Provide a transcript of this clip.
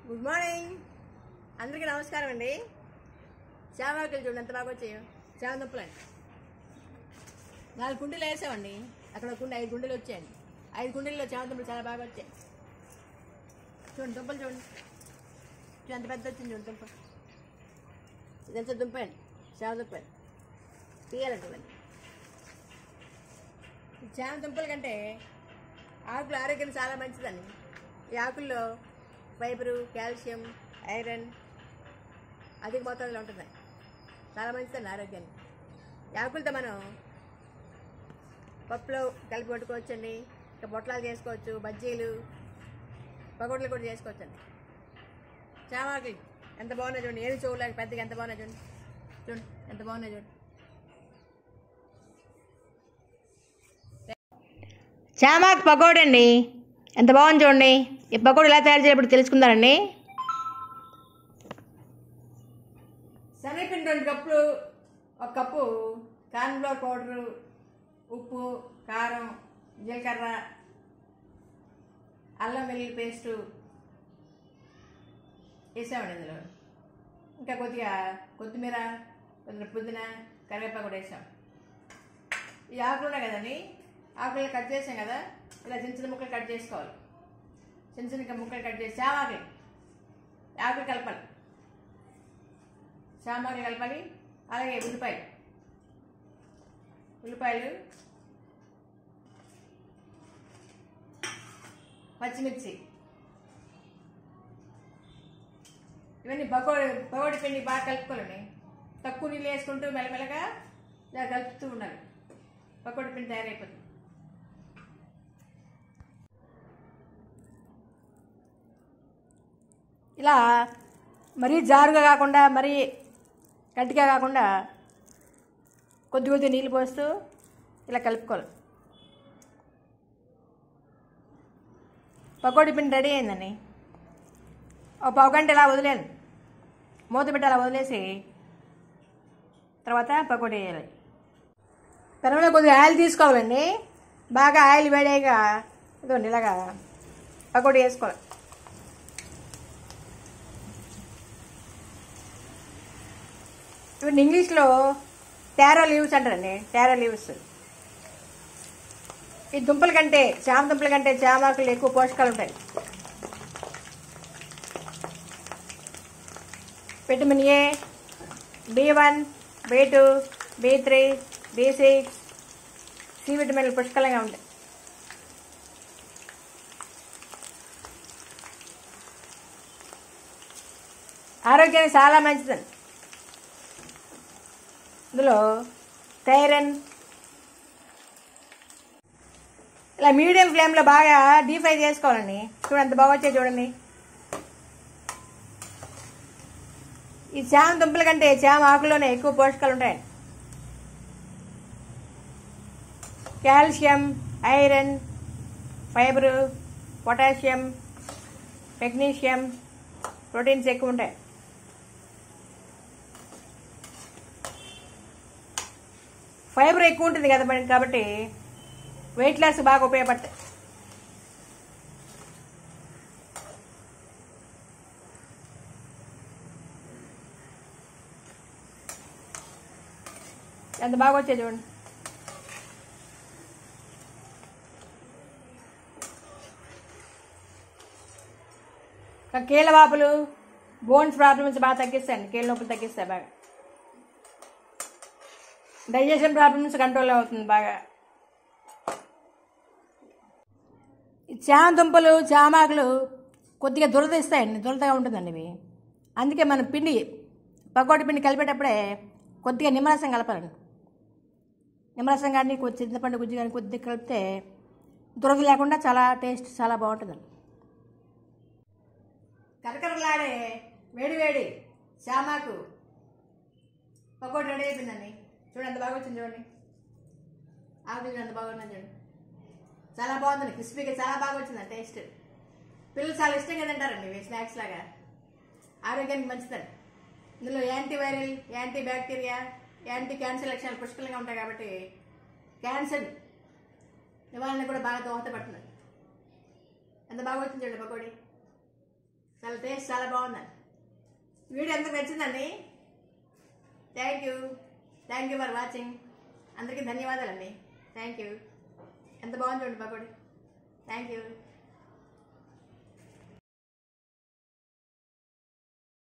good morning అందరికీ నమస్కారం అండి చామాకులు చూడండి ఎంత బాగా వచ్చాయో చామ దుంపలండి నాలుగు కుండీలు వేసామండి అక్కడ ఒక కుండ ఐదు కుండీలు వచ్చాయండి ఐదు కుండీల్లో చామ దుంపలు చాలా బాగా వచ్చాయి చూడండి దుంపలు చూడండి చూడండి ఎంత పెద్ద వచ్చింది చూడండి దుంప ఇదంతా దుంప అండి చామ దుంప అండి తీయాలండి చూడండి ఈ చామ దుంపల కంటే ఆకులు ఆరోగ్యం చాలా మంచిదండి ఈ ఆకుల్లో ఫైబరు కాల్షియం ఐరన్ అధిక మోతాదులో ఉంటున్నాయి చాలా మంచిదండి ఆరోగ్యానికి ఈ ఆకులతో మనం పప్పులో కలిపి కొట్టుకోవచ్చండి ఇంకా బొట్లాలు చేసుకోవచ్చు బజ్జీలు పకోడీలు కూడా చేసుకోవచ్చండి చామాకులు ఎంత బాగున్నాయి చూడండి ఏది చూడలేక పెద్దగా ఎంత బాగున్నాయి చూడండి చూడండి ఎంత బాగున్నాయి చూడండి చామాకు పకోడీ అండి ఎంత బాగుంది చూడండి ఈ పకోడీ ఎలా తయారు చేయప్పుడు తెలుసుకుందారండి శనగపిండి రెండు కప్పులు ఒక కప్పు కార్న్ఫ్లవర్ పౌడరు ఉప్పు కారం జీలకర్ర అల్లం వెల్లుల్లి పేస్టు వేసామండి ఇందులో ఇంకా కొద్దిగా కొత్తిమీర కొద్దిగా పుదీనా కరివేపాకు కూడా వేసాం ఈ ఆకులు ఉన్నాయి కదండి ఆకులు కట్ చేసాం కదా ఇలా చిన్న చిన్న ముక్కలు కట్ చేసుకోవాలి చిన్న చిన్న ముక్కలు కట్ చేసి చామాకులు ఆకులు కలపాలి చామాకులు కలపాలి అలాగే ఉల్లిపాయలు ఉల్లిపాయలు పచ్చిమిర్చి ఇవన్నీ పకోడీ పకోడీ పిండి బాగా కలుపుకోవాలండి తక్కువ నీళ్ళు వేసుకుంటూ మెల్లమెల్లగా ఇలా కలుపుతూ ఉండాలి పకోడీ పిండి తయారైపోతుంది ఇలా మరీ జారుగా కాకుండా మరీ గట్టిగా కాకుండా కొద్ది కొద్ది నీళ్ళు పోస్తూ ఇలా కలుపుకోవాలి పకోడీ పిండి రెడీ అయిందండి ఒక పావు గంట ఇలా వదిలేను మూత పెట్టి అలా వదిలేసి తర్వాత పకోడీ వేయాలి పెనంలో కొద్దిగా ఆయిల్ తీసుకోవాలండి బాగా ఆయిల్ వేడేగా ఇదిగోండి ఇలాగా పకోడీ వేసుకోవాలి ఇప్పుడు ఇంగ్లీష్లో టారో లీవ్స్ అంటారండి టారో లీవ్స్ ఈ దుంపల కంటే చామ దుంపల కంటే చామాకులు ఎక్కువ పోషకాలు ఉంటాయి vitamin A B one B two B three B six C విటమిన్లు పుష్కలంగా ఉంటాయి ఆరోగ్యానికి చాలా మంచిదండి ఇందులో థైరన్ ఇలా మీడియం ఫ్లేమ్లో బాగా డీప్ ఫ్రై చేసుకోవాలండి చూడండి ఎంత బాగా వచ్చాయి చూడండి ఈ చామ దుంపల కంటే చామ ఆకులోనే ఎక్కువ పోషకాలు ఉంటాయి calcium iron fibre potassium magnesium proteins ఎక్కువ ఉంటాయి ఫైబర్ ఎక్కువ ఉంటుంది కదా మనకి కాబట్టి వెయిట్ లాస్ బాగా ఉపయోగపడతాయి ఎంత బాగా వచ్చాయి చూడండి ఇంకా కీళ్ళ వాపులు బోన్స్ ప్రాబ్లమ్స్ బాగా తగ్గిస్తాయండి కీళ్ళ నొప్పులు తగ్గిస్తాయి బాగా డైజెషన్ ప్రాబ్లమ్స్ కంట్రోల్ అవుతుంది బాగా ఈ చామ దుంపలు చామాకులు కొద్దిగా దురద ఇస్తాయండి దురదగా ఉంటుందండి ఇవి అందుకే మన పిండి పకోటి పిండి కలిపేటప్పుడే కొద్దిగా నిమ్మరసం కలపాలండి నిమ్మరసం కానీ కొద్ది చింతపండు గుజ్జు కానీ కొద్దిగా కలిపితే దురద లేకుండా చాలా టేస్ట్ చాలా బాగుంటుందండి కరకరలాడే వేడి వేడి చామాకు పకోటి రెడీ అయిపోయిందండి చూడండి ఎంత బాగా వచ్చింది చూడండి ఆకు చూడండి ఎంత బాగుంది చూడండి చాలా బాగుందండి క్రిస్పీగా చాలా బాగా వచ్చిందండి టేస్ట్ పిల్లలు చాలా ఇష్టంగా తింటారండి ఇవి స్నాక్స్ లాగా ఆరోగ్యానికి మంచిదండి ఇందులో anti viral anti bacteria anti cancer లక్షణాలు పుష్కలంగా ఉంటాయి కాబట్టి క్యాన్సర్ నివారణ కూడా బాగా దోహదపడుతుంది ఎంత బాగా వచ్చింది చూడండి పకోడీ చాలా టేస్ట్ చాలా బాగుందండి వీడియో ఎంత నచ్చిందండి thank you thank you for watching అందరికీ ధన్యవాదాలండి థ్యాంక్ యూ ఎంత బాగుంది చూడండి పకోడీ థ్యాంక్ యూ